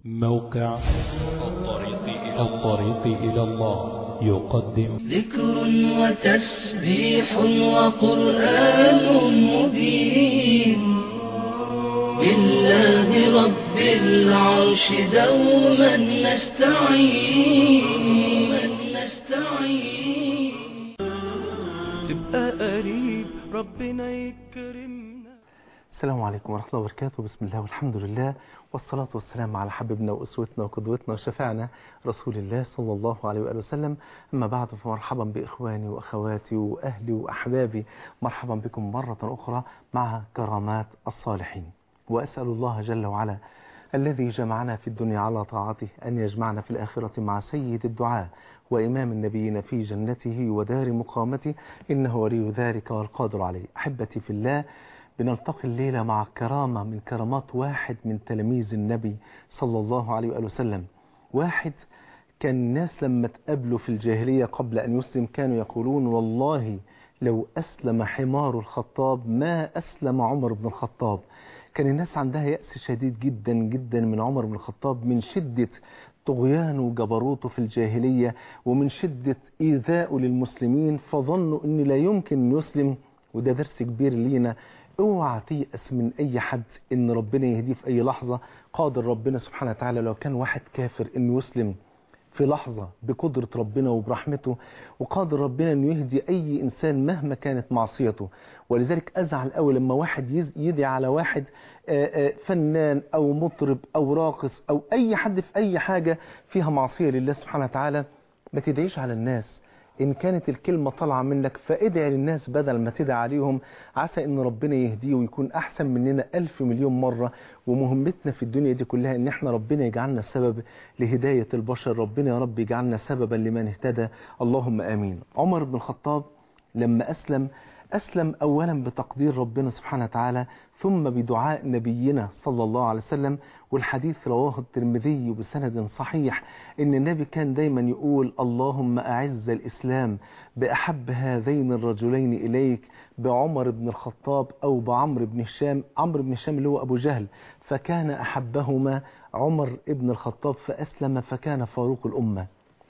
موقع الطريق إلى الطريق إلى الله يقدم ذكر وتسبيح وقرآن مبين بالله رب العرش دوما نستعين نستعين تبقى قريب ربنا يكرمنا السلام عليكم ورحمة الله وبركاته بسم الله والحمد لله والصلاة والسلام على حبيبنا وأسوتنا وقدوتنا وشفعنا رسول الله صلى الله عليه وآله وسلم أما بعد فمرحبا بإخواني وأخواتي وأهلي وأحبابي مرحبا بكم مرة أخرى مع كرامات الصالحين وأسأل الله جل وعلا الذي جمعنا في الدنيا على طاعته أن يجمعنا في الآخرة مع سيد الدعاء وإمام النبيين في جنته ودار مقامته إنه ولي ذلك والقادر عليه أحبتي في الله بنلتقي الليلة مع كرامة من كرامات واحد من تلاميذ النبي صلى الله عليه وآله وسلم واحد كان الناس لما تقابله في الجاهلية قبل أن يسلم كانوا يقولون والله لو أسلم حمار الخطاب ما أسلم عمر بن الخطاب كان الناس عندها يأس شديد جدا جدا من عمر بن الخطاب من شدة طغيانه وجبروته في الجاهلية ومن شدة إيذاءه للمسلمين فظنوا أن لا يمكن يسلم وده درس كبير لينا اوعى تيأس من اي حد ان ربنا يهديه في اي لحظة قادر ربنا سبحانه وتعالى لو كان واحد كافر انه يسلم في لحظة بقدرة ربنا وبرحمته وقادر ربنا انه يهدي اي انسان مهما كانت معصيته ولذلك ازعل قوي لما واحد يدعي على واحد فنان او مطرب او راقص او اي حد في اي حاجة فيها معصية لله سبحانه وتعالى ما تدعيش على الناس إن كانت الكلمة طالعة منك فادعي للناس بدل ما تدعي عليهم عسى إن ربنا يهديه ويكون أحسن مننا ألف مليون مرة ومهمتنا في الدنيا دي كلها إن إحنا ربنا يجعلنا سبب لهداية البشر ربنا يا رب يجعلنا سببا لمن اهتدى اللهم آمين عمر بن الخطاب لما أسلم أسلم أولا بتقدير ربنا سبحانه وتعالى ثم بدعاء نبينا صلى الله عليه وسلم والحديث رواه الترمذي بسند صحيح إن النبي كان دايما يقول اللهم أعز الإسلام بأحب هذين الرجلين إليك بعمر بن الخطاب أو بعمر بن هشام عمرو بن هشام اللي هو أبو جهل فكان أحبهما عمر بن الخطاب فأسلم فكان فاروق الأمة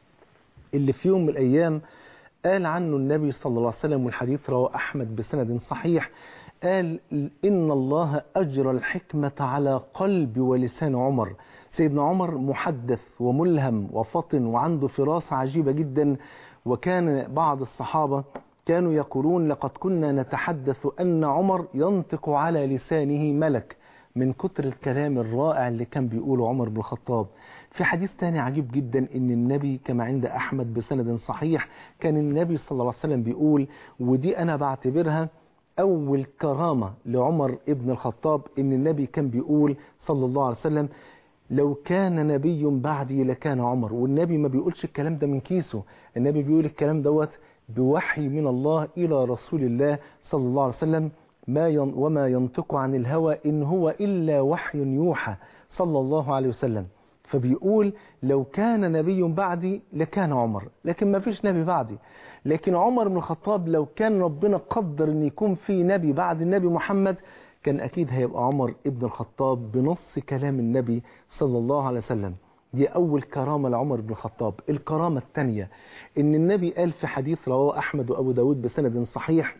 اللي في يوم من الأيام قال عنه النبي صلى الله عليه وسلم والحديث رواه أحمد بسند صحيح قال إن الله أجرى الحكمة على قلب ولسان عمر سيدنا عمر محدث وملهم وفطن وعنده فراسة عجيبة جدا وكان بعض الصحابة كانوا يقولون لقد كنا نتحدث أن عمر ينطق على لسانه ملك من كتر الكلام الرائع اللي كان بيقوله عمر بن الخطاب في حديث تاني عجيب جدا ان النبي كما عند احمد بسند صحيح كان النبي صلى الله عليه وسلم بيقول ودي انا بعتبرها اول كرامة لعمر ابن الخطاب ان النبي كان بيقول صلى الله عليه وسلم لو كان نبي بعدي لكان عمر والنبي ما بيقولش الكلام ده من كيسه النبي بيقول الكلام دوت بوحي من الله الى رسول الله صلى الله عليه وسلم ما ين وما ينطق عن الهوى إن هو إلا وحي يوحى صلى الله عليه وسلم فبيقول لو كان نبي بعدي لكان عمر لكن ما فيش نبي بعدي لكن عمر بن الخطاب لو كان ربنا قدر ان يكون في نبي بعد النبي محمد كان أكيد هيبقى عمر ابن الخطاب بنص كلام النبي صلى الله عليه وسلم دي أول كرامة لعمر بن الخطاب الكرامة الثانية إن النبي قال في حديث رواه أحمد وأبو داود بسند صحيح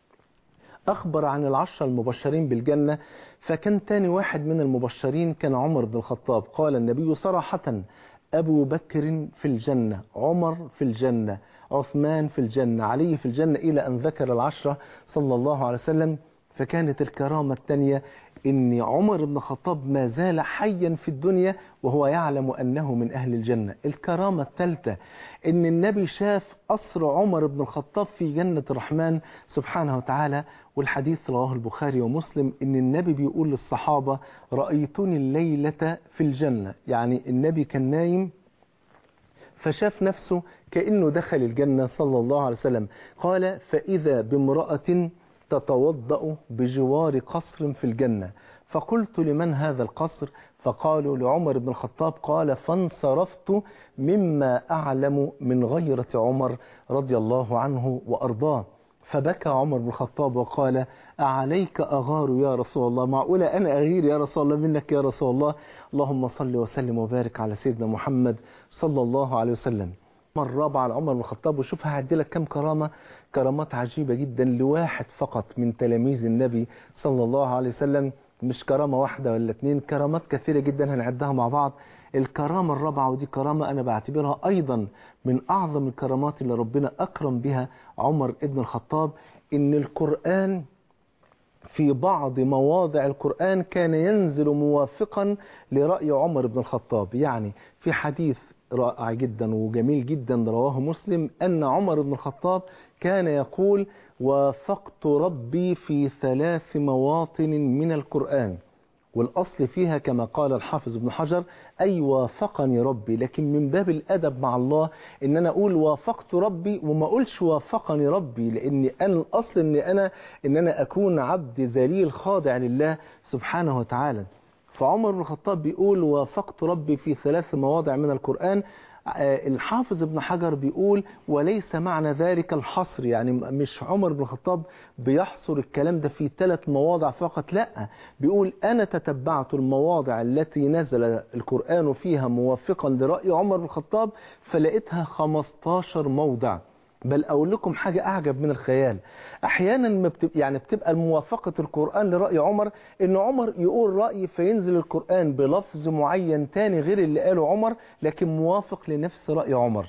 أخبر عن العشرة المبشرين بالجنة فكان تاني واحد من المبشرين كان عمر بن الخطاب قال النبي صراحة أبو بكر في الجنة عمر في الجنة عثمان في الجنة علي في الجنة إلى أن ذكر العشرة صلى الله عليه وسلم فكانت الكرامة الثانية إن عمر بن الخطاب ما زال حيا في الدنيا وهو يعلم أنه من أهل الجنة الكرامة الثالثة إن النبي شاف أسر عمر بن الخطاب في جنة الرحمن سبحانه وتعالى والحديث رواه البخاري ومسلم إن النبي بيقول للصحابة رأيتني الليلة في الجنة يعني النبي كان نايم فشاف نفسه كأنه دخل الجنة صلى الله عليه وسلم قال فإذا بامرأة تتوضأ بجوار قصر في الجنة فقلت لمن هذا القصر فقالوا لعمر بن الخطاب قال فانصرفت مما أعلم من غيرة عمر رضي الله عنه وأرضاه فبكى عمر بن الخطاب وقال أعليك أغار يا رسول الله معقولة أنا أغير يا رسول الله منك يا رسول الله اللهم صل وسلم وبارك على سيدنا محمد صلى الله عليه وسلم مرة على عمر بن الخطاب وشوف هعدي لك كم كرامة كرامات عجيبة جدا لواحد فقط من تلاميذ النبي صلى الله عليه وسلم مش كرامة واحدة ولا اتنين كرامات كثيرة جدا هنعدها مع بعض الكرامة الرابعة ودي كرامة أنا بعتبرها أيضا من أعظم الكرامات اللي ربنا أكرم بها عمر ابن الخطاب إن القرآن في بعض مواضع القرآن كان ينزل موافقا لرأي عمر بن الخطاب يعني في حديث رائع جدا وجميل جدا رواه مسلم أن عمر بن الخطاب كان يقول وافقت ربي في ثلاث مواطن من القرآن والأصل فيها كما قال الحافظ ابن حجر أي وافقني ربي لكن من باب الأدب مع الله إن أنا أقول وافقت ربي وما أقولش وافقني ربي لأن أنا الأصل إن أنا إن أنا أكون عبد ذليل خاضع لله سبحانه وتعالى فعمر بن الخطاب بيقول وافقت ربي في ثلاث مواضع من القرآن الحافظ ابن حجر بيقول وليس معنى ذلك الحصر يعني مش عمر بن الخطاب بيحصر الكلام ده في ثلاث مواضع فقط لا بيقول أنا تتبعت المواضع التي نزل القرآن فيها موافقا لرأي عمر بن الخطاب فلقيتها 15 موضع بل أقول لكم حاجة أعجب من الخيال أحيانا ما بتبقى يعني بتبقى موافقة القرآن لرأي عمر إن عمر يقول رأي فينزل القرآن بلفظ معين تاني غير اللي قاله عمر لكن موافق لنفس رأي عمر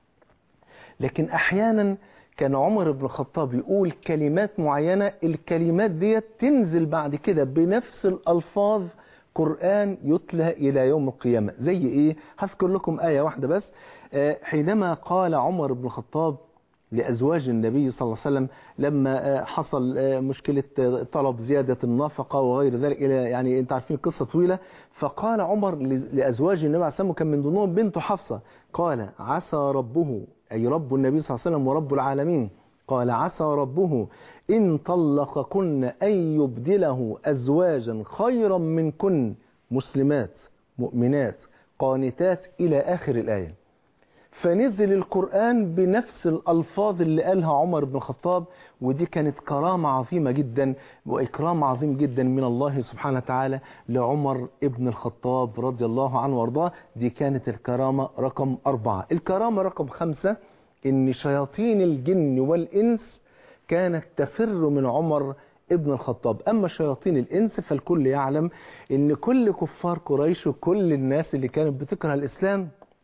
لكن أحيانا كان عمر بن الخطاب يقول كلمات معينة الكلمات ديت تنزل بعد كده بنفس الألفاظ قرآن يتلى إلى يوم القيامة زي إيه هذكر لكم آية واحدة بس حينما قال عمر بن الخطاب لأزواج النبي صلى الله عليه وسلم لما حصل مشكلة طلب زيادة النفقة وغير ذلك إلى يعني أنت عارفين قصة طويلة فقال عمر لأزواج النبي عليه السلام كان من ضمنهم بنت حفصة قال عسى ربه أي رب النبي صلى الله عليه وسلم ورب العالمين قال عسى ربه إن طلقكن أن يبدله أزواجا خيرا منكن مسلمات مؤمنات قانتات إلى آخر الآية فنزل القرآن بنفس الألفاظ اللي قالها عمر بن الخطاب ودي كانت كرامة عظيمة جدا وإكرام عظيم جدا من الله سبحانه وتعالى لعمر ابن الخطاب رضي الله عنه وارضاه دي كانت الكرامة رقم أربعة الكرامة رقم خمسة إن شياطين الجن والإنس كانت تفر من عمر ابن الخطاب أما شياطين الإنس فالكل يعلم إن كل كفار قريش وكل الناس اللي كانت بتكره الإسلام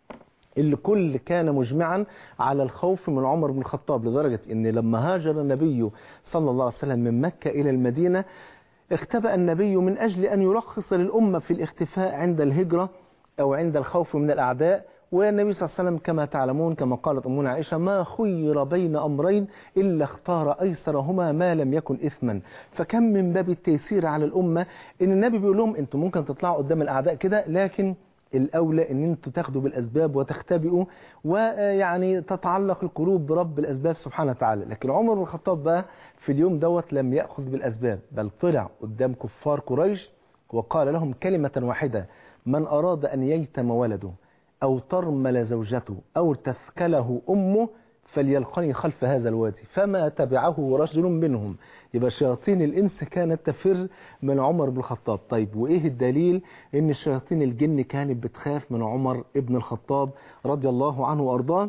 الكل كان مجمعا على الخوف من عمر بن الخطاب لدرجة ان لما هاجر النبي صلى الله عليه وسلم من مكة الى المدينة اختبأ النبي من اجل ان يرخص للأمة في الاختفاء عند الهجرة او عند الخوف من الاعداء والنبي صلى الله عليه وسلم كما تعلمون كما قالت أمنا عائشة ما خير بين أمرين إلا اختار أيسرهما ما لم يكن إثما فكم من باب التيسير على الأمة إن النبي بيقول لهم أنتم ممكن تطلعوا قدام الأعداء كده لكن الأولى أن أنتوا تاخدوا بالأسباب وتختبئوا ويعني تتعلق القلوب برب الأسباب سبحانه وتعالى لكن عمر بن الخطاب بقى في اليوم دوت لم يأخذ بالأسباب بل طلع قدام كفار قريش وقال لهم كلمة واحدة من أراد أن ييتم ولده أو ترمل زوجته أو تثكله أمه فليلقني خلف هذا الوادي فما تبعه رجل منهم يبقى شياطين الإنس كانت تفر من عمر بن الخطاب طيب وإيه الدليل إن شياطين الجن كانت بتخاف من عمر ابن الخطاب رضي الله عنه وأرضاه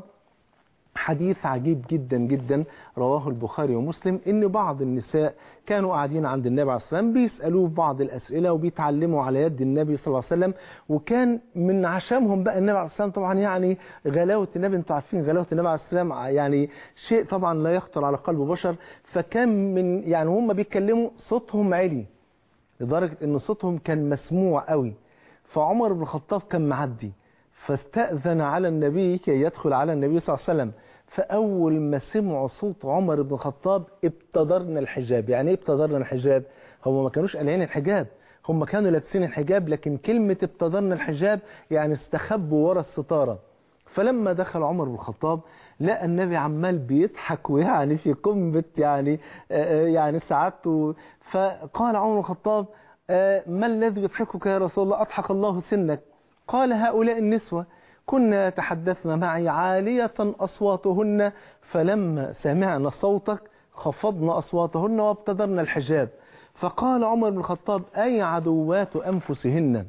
حديث عجيب جدا جدا رواه البخاري ومسلم ان بعض النساء كانوا قاعدين عند النبي عليه الصلاه والسلام بيسالوه بعض الاسئله وبيتعلموا على يد النبي صلى الله عليه وسلم وكان من عشمهم بقى النبي عليه الصلاه والسلام طبعا يعني غلاوه النبي انتوا عارفين غلاوه النبي عليه الصلاه والسلام يعني شيء طبعا لا يخطر على قلب بشر فكان من يعني هم بيتكلموا صوتهم عالي لدرجه ان صوتهم كان مسموع قوي فعمر بن الخطاب كان معدي فاستأذن على النبي كي يدخل على النبي صلى الله عليه وسلم فأول ما سمعوا صوت عمر بن الخطاب ابتدرنا الحجاب يعني ايه ابتدرنا الحجاب هم ما كانوش قلعين الحجاب هم كانوا لابسين الحجاب لكن كلمة ابتدرنا الحجاب يعني استخبوا ورا الستارة فلما دخل عمر بن الخطاب لقى النبي عمال بيضحك ويعني في قمة يعني يعني سعادته فقال عمر بن الخطاب ما الذي يضحكك يا رسول الله أضحك الله سنك قال هؤلاء النسوة كنا يتحدثن معي عالية أصواتهن فلما سمعنا صوتك خفضن أصواتهن وابتدرن الحجاب فقال عمر بن الخطاب أي عدوات أنفسهن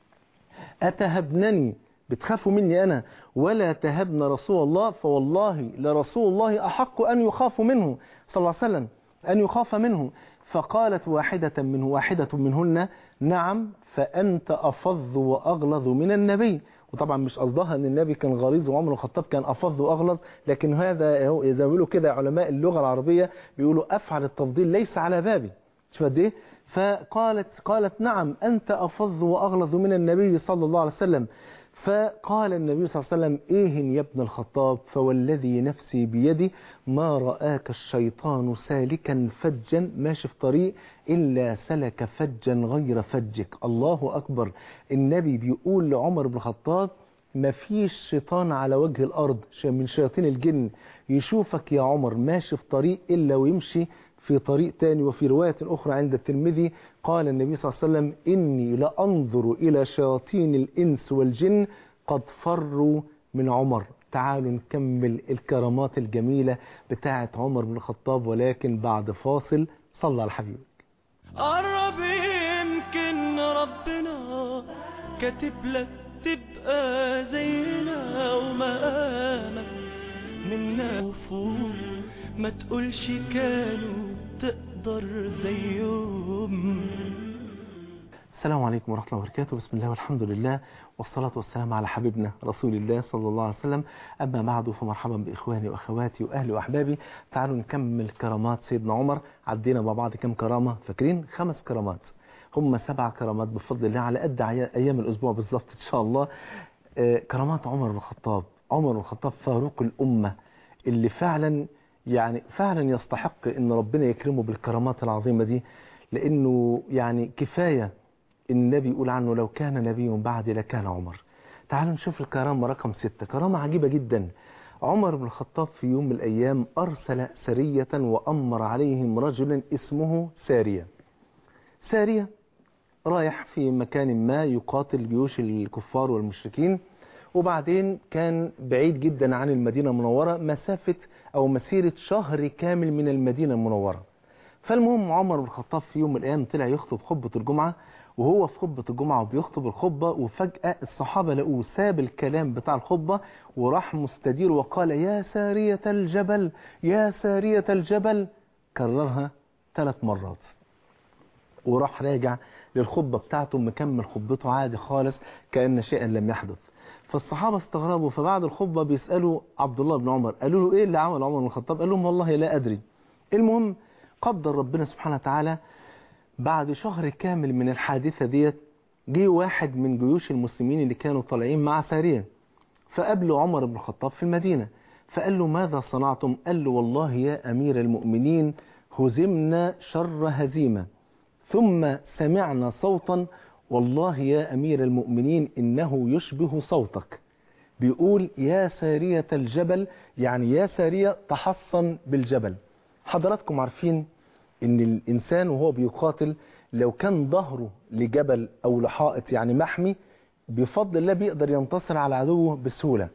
أتهبنني بتخافوا مني أنا ولا تهبن رسول الله فوالله لرسول الله أحق أن يخاف منه صلى الله عليه وسلم أن يخاف منه فقالت واحدة منه واحدة منهن نعم فأنت أفظ وأغلظ من النبي وطبعا مش قصدها ان النبي كان غليظ وعمر الخطاب كان افظ واغلظ لكن هذا هو- زي ما بيقولوا كده علماء اللغه العربيه بيقولوا افعل التفضيل ليس على بابي شوف قد ايه فقالت قالت نعم انت افظ واغلظ من النبي صلى الله عليه وسلم فقال النبي صلى الله عليه وسلم ايه يا ابن الخطاب فوالذي نفسي بيدي ما رآك الشيطان سالكا فجا ماشي في طريق إلا سلك فجا غير فجك الله أكبر النبي بيقول لعمر بن الخطاب ما فيش شيطان على وجه الأرض ش- من شياطين الجن يشوفك يا عمر ماشي في طريق إلا ويمشي في طريق تاني وفي رواية أخرى عند الترمذي قال النبي صلى الله عليه وسلم إني لأنظر إلى شياطين الإنس والجن قد فروا من عمر تعالوا نكمل الكرامات الجميلة بتاعة عمر بن الخطاب ولكن بعد فاصل صلى على الحبيب قرب يمكن ربنا كاتب لك تبقى زينا ومقامك منا وفوق ما تقولش كانوا تقدر زيهم السلام عليكم ورحمة الله وبركاته بسم الله والحمد لله والصلاة والسلام على حبيبنا رسول الله صلى الله عليه وسلم أما بعد فمرحبا بإخواني وأخواتي وأهلي وأحبابي تعالوا نكمل كرامات سيدنا عمر عدينا مع بعض كم كرامة فاكرين خمس كرامات هم سبع كرامات بفضل الله على قد عي- أيام الأسبوع بالظبط إن شاء الله آه، كرامات عمر بن الخطاب عمر بن الخطاب فاروق الأمة اللي فعلا يعني فعلا يستحق ان ربنا يكرمه بالكرامات العظيمة دي لانه يعني كفاية النبي يقول عنه لو كان نبي بعدي لكان عمر تعالوا نشوف الكرامة رقم ستة كرامة عجيبة جدا عمر بن الخطاب في يوم من الأيام أرسل سرية وأمر عليهم رجلا اسمه سارية سارية رايح في مكان ما يقاتل جيوش الكفار والمشركين وبعدين كان بعيد جدا عن المدينة المنورة مسافة أو مسيرة شهر كامل من المدينة المنورة فالمهم عمر بن الخطاب في يوم من الأيام طلع يخطب خطبة الجمعة وهو في خطبة الجمعة وبيخطب الخطبة وفجأة الصحابة لقوه ساب الكلام بتاع الخطبة وراح مستدير وقال يا سارية الجبل يا سارية الجبل كررها ثلاث مرات وراح راجع للخطبة بتاعته مكمل خطبته عادي خالص كأن شيئا لم يحدث فالصحابة استغربوا فبعد الخطبة بيسألوا عبد الله بن عمر قالوا له ايه اللي عمل عمر بن الخطاب قال لهم والله لا أدري المهم قدر ربنا سبحانه وتعالى بعد شهر كامل من الحادثة ديت جه واحد من جيوش المسلمين اللي كانوا طالعين مع سارية فقابله عمر بن الخطاب في المدينة فقال له ماذا صنعتم قال له والله يا أمير المؤمنين هزمنا شر هزيمة ثم سمعنا صوتا والله يا أمير المؤمنين إنه يشبه صوتك بيقول يا سارية الجبل يعني يا سارية تحصن بالجبل حضراتكم عارفين ان الانسان وهو بيقاتل لو كان ظهره لجبل او لحائط يعني محمي بفضل الله بيقدر ينتصر على عدوه بسهولة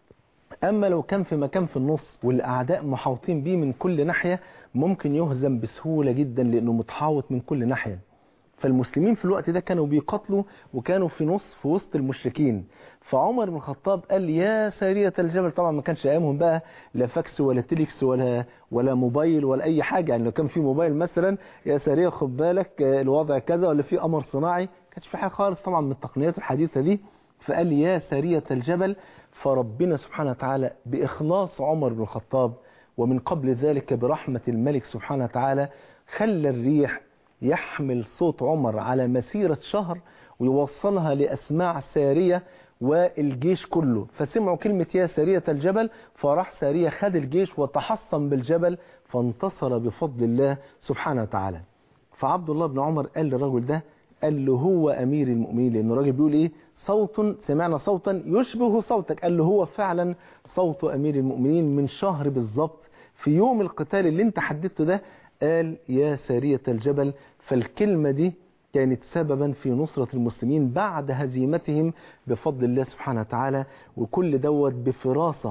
اما لو كان في مكان في النص والاعداء محاوطين بيه من كل ناحية ممكن يهزم بسهولة جدا لانه متحاوط من كل ناحية فالمسلمين في الوقت ده كانوا بيقاتلوا وكانوا في نص في وسط المشركين فعمر بن الخطاب قال يا سارية الجبل طبعا ما كانش ايامهم بقى لا فاكس ولا تيليكس ولا ولا موبايل ولا اي حاجه يعني لو كان في موبايل مثلا يا سارية خد بالك آه، الوضع كذا ولا في قمر صناعي ما كانش في حاجه خالص طبعا من التقنيات الحديثه دي فقال يا سارية الجبل فربنا سبحانه وتعالى باخلاص عمر بن الخطاب ومن قبل ذلك برحمه الملك سبحانه وتعالى خلى الريح يحمل صوت عمر على مسيرة شهر ويوصلها لأسماع سارية والجيش كله فسمعوا كلمة يا سارية الجبل فراح سارية خد الجيش وتحصن بالجبل فانتصر بفضل الله سبحانه وتعالى فعبد الله بن عمر قال للرجل ده قال له هو أمير المؤمنين لأن الراجل بيقول إيه صوت سمعنا صوتا يشبه صوتك قال له هو فعلا صوت أمير المؤمنين من شهر بالظبط في يوم القتال اللي انت حددته ده قال يا سارية الجبل فالكلمة دي كانت سببا في نصرة المسلمين بعد هزيمتهم بفضل الله سبحانه وتعالى وكل دوت بفراسة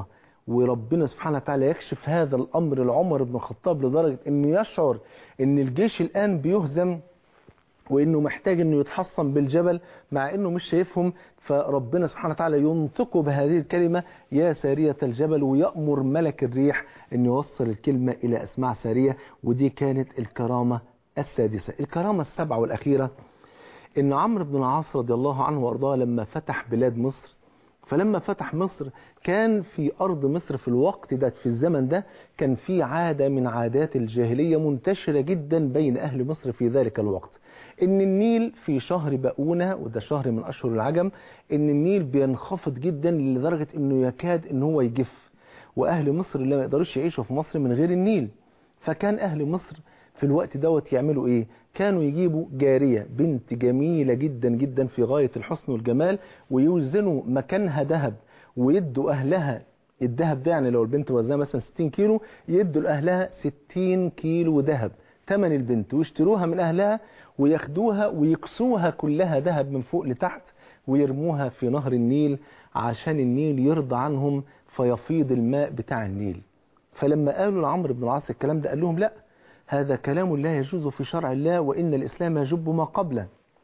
وربنا سبحانه وتعالى يكشف هذا الأمر لعمر بن الخطاب لدرجة أنه يشعر أن الجيش الآن بيهزم وانه محتاج انه يتحصن بالجبل مع انه مش شايفهم فربنا سبحانه وتعالى ينطقه بهذه الكلمة يا سارية الجبل ويأمر ملك الريح ان يوصل الكلمة الى اسماع سارية ودي كانت الكرامة السادسة الكرامة السبعة والاخيرة ان عمرو بن العاص رضي الله عنه وارضاه لما فتح بلاد مصر فلما فتح مصر كان في أرض مصر في الوقت ده في الزمن ده كان في عادة من عادات الجاهلية منتشرة جدا بين أهل مصر في ذلك الوقت ان النيل في شهر بقونة وده شهر من اشهر العجم ان النيل بينخفض جدا لدرجة انه يكاد ان هو يجف واهل مصر اللي ما يقدروش يعيشوا في مصر من غير النيل فكان اهل مصر في الوقت دوت يعملوا ايه كانوا يجيبوا جارية بنت جميلة جدا جدا في غاية الحسن والجمال ويوزنوا مكانها ذهب ويدوا اهلها الذهب ده يعني لو البنت وزنها مثلا 60 كيلو يدوا لاهلها 60 كيلو ذهب ثمن البنت ويشتروها من اهلها وياخدوها ويكسوها كلها ذهب من فوق لتحت ويرموها في نهر النيل عشان النيل يرضى عنهم فيفيض الماء بتاع النيل فلما قالوا لعمرو بن العاص الكلام ده قال لهم لا هذا كلام لا يجوز في شرع الله وإن الإسلام يجب ما قبله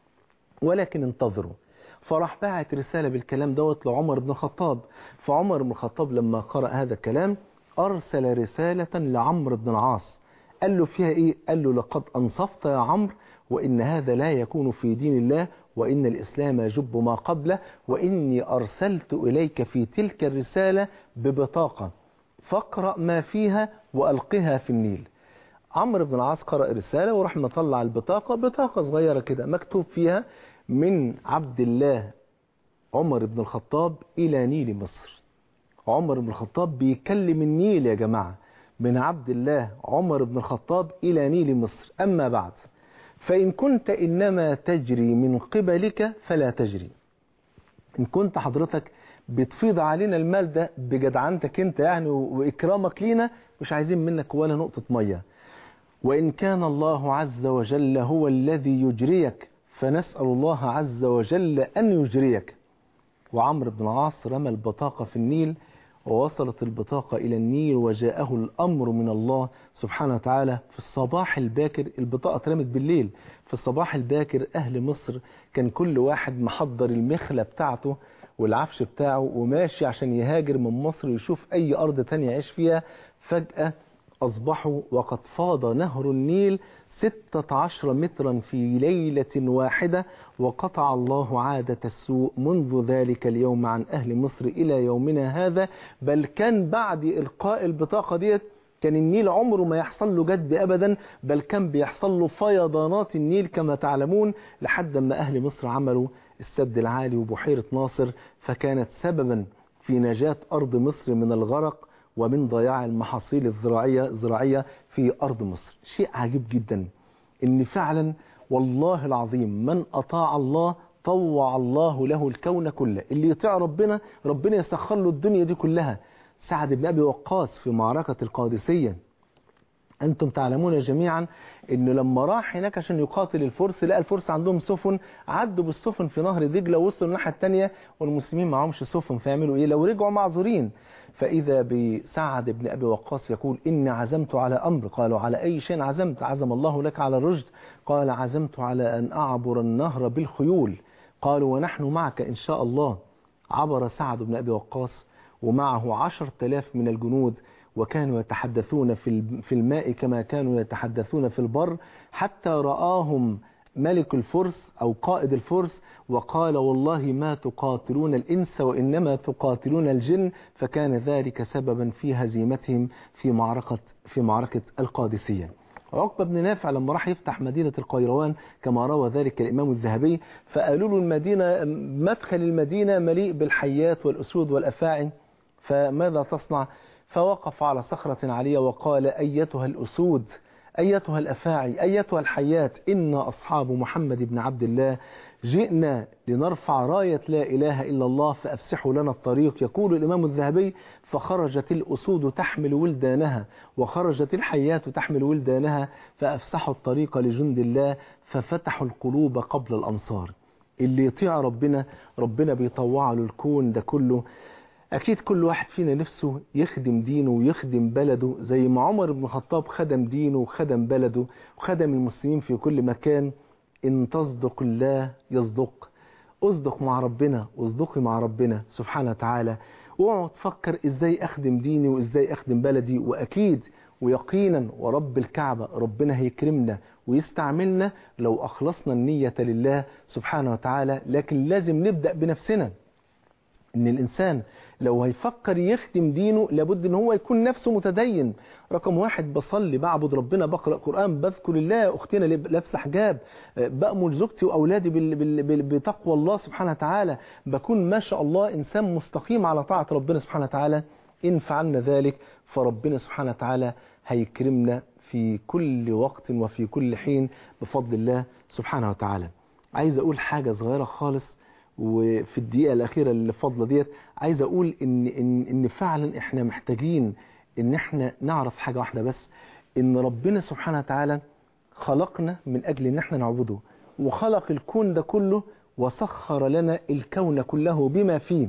ولكن انتظروا فراح باعت رسالة بالكلام دوت لعمر بن الخطاب فعمر بن الخطاب لما قرأ هذا الكلام أرسل رسالة لعمرو بن العاص قال له فيها إيه قال له لقد أنصفت يا عمرو وإن هذا لا يكون في دين الله وإن الإسلام يجب ما قبله وإني أرسلت إليك في تلك الرسالة ببطاقة فاقرأ ما فيها وألقها في النيل عمرو بن العاص قرأ الرسالة وراح مطلع البطاقة بطاقة صغيرة كده مكتوب فيها من عبد الله عمر بن الخطاب إلى نيل مصر عمر بن الخطاب بيكلم النيل يا جماعة من عبد الله عمر بن الخطاب إلى نيل مصر أما بعد فإن كنت إنما تجري من قبلك فلا تجري إن كنت حضرتك بتفيض علينا المال ده بجدعنتك انت يعني وإكرامك لينا مش عايزين منك ولا نقطة مية وإن كان الله عز وجل هو الذي يجريك فنسأل الله عز وجل أن يجريك وعمرو بن العاص رمى البطاقة في النيل ووصلت البطاقة إلى النيل وجاءه الأمر من الله سبحانه وتعالى في الصباح الباكر البطاقة اترمت بالليل في الصباح الباكر أهل مصر كان كل واحد محضر المخلة بتاعته والعفش بتاعه وماشي عشان يهاجر من مصر ويشوف أي أرض تانية يعيش فيها فجأة أصبحوا وقد فاض نهر النيل ستة عشر مترا في ليلة واحدة وقطع الله عادة السوء منذ ذلك اليوم عن أهل مصر إلى يومنا هذا بل كان بعد إلقاء البطاقة ديت كان النيل عمره ما يحصل له جد أبدا بل كان بيحصل له فيضانات النيل كما تعلمون لحد ما أهل مصر عملوا السد العالي وبحيرة ناصر فكانت سببا في نجاة أرض مصر من الغرق ومن ضياع المحاصيل الزراعية الزراعية في أرض مصر شيء عجيب جدا إن فعلا والله العظيم من أطاع الله طوع الله له الكون كله اللي يطيع ربنا ربنا يسخر له الدنيا دي كلها سعد بن أبي وقاص في معركة القادسية أنتم تعلمون جميعا أنه لما راح هناك عشان يقاتل الفرس لقى الفرس عندهم سفن عدوا بالسفن في نهر دجلة ووصلوا الناحية الثانية والمسلمين معهمش سفن فيعملوا إيه لو رجعوا معذورين فإذا بسعد بن أبي وقاص يقول إني عزمت على أمر قالوا على أي شيء عزمت عزم الله لك على الرشد قال عزمت على أن أعبر النهر بالخيول قالوا ونحن معك إن شاء الله عبر سعد بن أبي وقاص ومعه عشر تلاف من الجنود وكانوا يتحدثون في الماء كما كانوا يتحدثون في البر حتى رآهم ملك الفرس أو قائد الفرس وقال والله ما تقاتلون الإنس وإنما تقاتلون الجن فكان ذلك سببا في هزيمتهم في معركة, في معركة القادسية عقبة بن نافع لما راح يفتح مدينة القيروان كما روى ذلك الإمام الذهبي فقالوا له المدينة مدخل المدينة مليء بالحيات والأسود والأفاعي فماذا تصنع فوقف على صخرة عالية وقال أيتها الأسود أيتها الأفاعي أيتها الحيات إن أصحاب محمد بن عبد الله جئنا لنرفع راية لا إله إلا الله فأفسحوا لنا الطريق يقول الإمام الذهبي فخرجت الأسود تحمل ولدانها وخرجت الحيات تحمل ولدانها فأفسحوا الطريق لجند الله ففتحوا القلوب قبل الأنصار اللي يطيع ربنا ربنا بيطوع له الكون ده كله أكيد كل واحد فينا نفسه يخدم دينه ويخدم بلده زي ما عمر بن الخطاب خدم دينه وخدم بلده وخدم المسلمين في كل مكان إن تصدق الله يصدق اصدق مع ربنا واصدقي مع ربنا سبحانه وتعالى واقعد تفكر ازاي اخدم ديني وازاي اخدم بلدي واكيد ويقينا ورب الكعبة ربنا هيكرمنا ويستعملنا لو اخلصنا النية لله سبحانه وتعالى لكن لازم نبدأ بنفسنا ان الانسان لو هيفكر يخدم دينه لابد ان هو يكون نفسه متدين رقم واحد بصلي بعبد ربنا بقرأ قرآن بذكر الله اختنا لابسه حجاب بأمر زوجتي واولادي بال- بال- بال- بتقوى الله سبحانه وتعالى بكون ما شاء الله انسان مستقيم على طاعة ربنا سبحانه وتعالى ان فعلنا ذلك فربنا سبحانه وتعالى هيكرمنا في كل وقت وفي كل حين بفضل الله سبحانه وتعالى عايز اقول حاجة صغيرة خالص وفي الدقيقة الأخيرة اللي فاضلة ديت عايز أقول إن, إن, إن فعلا إحنا محتاجين إن إحنا نعرف حاجة واحدة بس إن ربنا سبحانه وتعالى خلقنا من أجل إن إحنا نعبده وخلق الكون ده كله وسخر لنا الكون كله بما فيه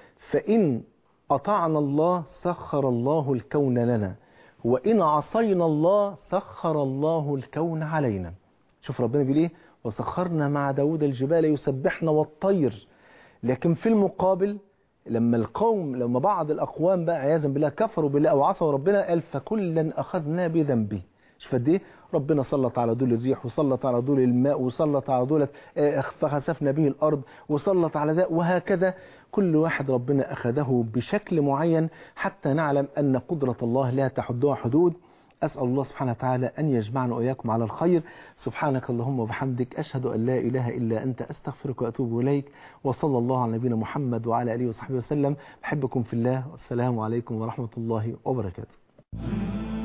فإن أطعنا الله سخر الله الكون لنا وإن عصينا الله سخر الله الكون علينا شوف ربنا بيقول ايه وسخرنا مع داود الجبال يسبحنا والطير لكن في المقابل لما القوم لما بعض الأقوام بقى عياذا بالله كفروا بالله أو عصوا ربنا قال فكلا أخذنا بذنبه شوف قد ايه ربنا سلط على دول الريح وسلط على دول الماء وسلط على دول آه، فخسفنا به الأرض وسلط على ذا وهكذا كل واحد ربنا أخذه بشكل معين حتى نعلم أن قدرة الله لا تحدها حدود أسأل الله سبحانه وتعالى أن يجمعنا وإياكم على الخير سبحانك اللهم وبحمدك أشهد أن لا إله إلا أنت أستغفرك وأتوب إليك وصلى الله على نبينا محمد وعلى آله وصحبه وسلم بحبكم في الله والسلام عليكم ورحمة الله وبركاته